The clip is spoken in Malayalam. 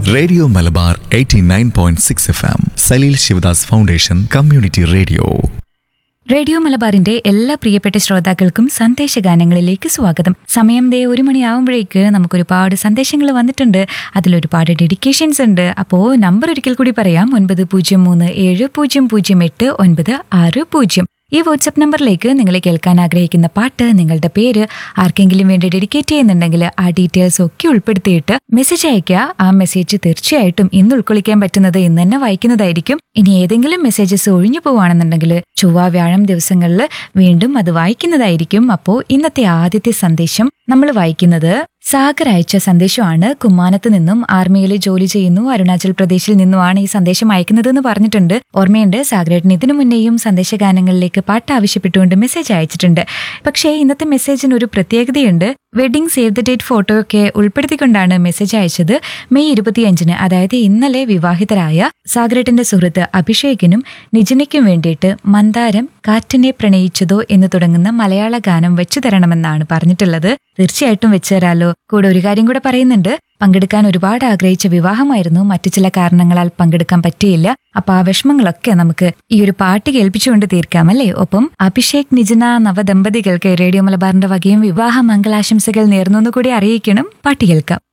radio Malabar 89.6 F M Saleel Shivadas foundation community radio radio മലബാറിന്റെ എല്ലാ പ്രിയപ്പെട്ട ശ്രോതാക്കൾക്കും സന്ദേശഗാനങ്ങളിലേക്ക് സ്വാഗതം സമയം ദേ ഒരു മണിയാവുമ്പോഴേക്ക് നമുക്കൊരുപാട് സന്ദേശങ്ങൾ വന്നിട്ടുണ്ട് അതിലൊരുപാട് ഡെഡിക്കേഷൻസ് ഉണ്ട് അപ്പോൾ നമ്പർ ഒരിക്കൽ കൂടി പറയാം ഒൻപത് പൂജ്യം മൂന്ന് ഏഴ് പൂജ്യം പൂജ്യം എട്ട് ഒൻപത് ആറ് പൂജ്യം ഈ വാട്സപ്പ് നമ്പറിലേക്ക് നിങ്ങൾ കേൾക്കാൻ ആഗ്രഹിക്കുന്ന പാട്ട് നിങ്ങളുടെ പേര് ആർക്കെങ്കിലും വേണ്ടി ഡെഡിക്കേറ്റ് ചെയ്യുന്നുണ്ടെങ്കിൽ ആ ഡീറ്റെയിൽസ് ഒക്കെ ഉൾപ്പെടുത്തിയിട്ട് മെസ്സേജ് അയക്കുക ആ മെസ്സേജ് തീർച്ചയായിട്ടും ഇന്ന് ഉൾക്കൊള്ളിക്കാൻ പറ്റുന്നത് ഇന്ന് തന്നെ വായിക്കുന്നതായിരിക്കും ഇനി ഏതെങ്കിലും മെസ്സേജസ് ഒഴിഞ്ഞു പോവുകയാണെന്നുണ്ടെങ്കിൽ ചൊവ്വ വ്യാഴം ദിവസങ്ങളിൽ വീണ്ടും അത് വായിക്കുന്നതായിരിക്കും അപ്പോൾ ഇന്നത്തെ ആദ്യത്തെ സന്ദേശം നമ്മൾ വായിക്കുന്നത് സാഗർ അയച്ച സന്ദേശമാണ് കുമ്മാനത്ത് നിന്നും ആർമിയിൽ ജോലി ചെയ്യുന്നു അരുണാചൽ പ്രദേശിൽ നിന്നുമാണ് ഈ സന്ദേശം അയക്കുന്നതെന്ന് പറഞ്ഞിട്ടുണ്ട് ഓർമ്മയുണ്ട് സാഗരേട്ടൻ ഇതിനു മുന്നേയും സന്ദേശഗാനങ്ങളിലേക്ക് പാട്ട് ആവശ്യപ്പെട്ടുകൊണ്ട് മെസ്സേജ് അയച്ചിട്ടുണ്ട് പക്ഷേ ഇന്നത്തെ മെസ്സേജിന് ഒരു പ്രത്യേകതയുണ്ട് wedding save the date photo ഒക്കെ ഉൾപ്പെടുത്തിക്കൊണ്ടാണ് മെസ്സേജ് അയച്ചത് മെയ് ഇരുപത്തിയഞ്ചിന് അതായത് ഇന്നലെ വിവാഹിതരായ സാഗരേട്ടന്റെ സുഹൃത്ത് അഭിഷേകിനും നിജനയ്ക്കും വേണ്ടിയിട്ട് മന്ദാരം കാറ്റിനെ പ്രണയിച്ചതോ എന്ന് തുടങ്ങുന്ന മലയാള ഗാനം വെച്ചു തരണമെന്നാണ് പറഞ്ഞിട്ടുള്ളത് തീർച്ചയായിട്ടും വെച്ചു തരാലോ കൂടെ ഒരു കാര്യം കൂടെ പറയുന്നുണ്ട് പങ്കെടുക്കാൻ ഒരുപാട് ആഗ്രഹിച്ച വിവാഹമായിരുന്നു മറ്റു ചില കാരണങ്ങളാൽ പങ്കെടുക്കാൻ പറ്റിയില്ല അപ്പൊ ആ വിഷമങ്ങളൊക്കെ നമുക്ക് ഈ ഒരു പാട്ട് കേൾപ്പിച്ചുകൊണ്ട് തീർക്കാം അല്ലേ ഒപ്പം അഭിഷേക് നിജന നവദമ്പതികൾക്ക് റേഡിയോ മലബാറിന്റെ വകയും വിവാഹ മംഗളാശംസകൾ നേർന്നു കൂടി അറിയിക്കണം പാട്ട് കേൾക്കാം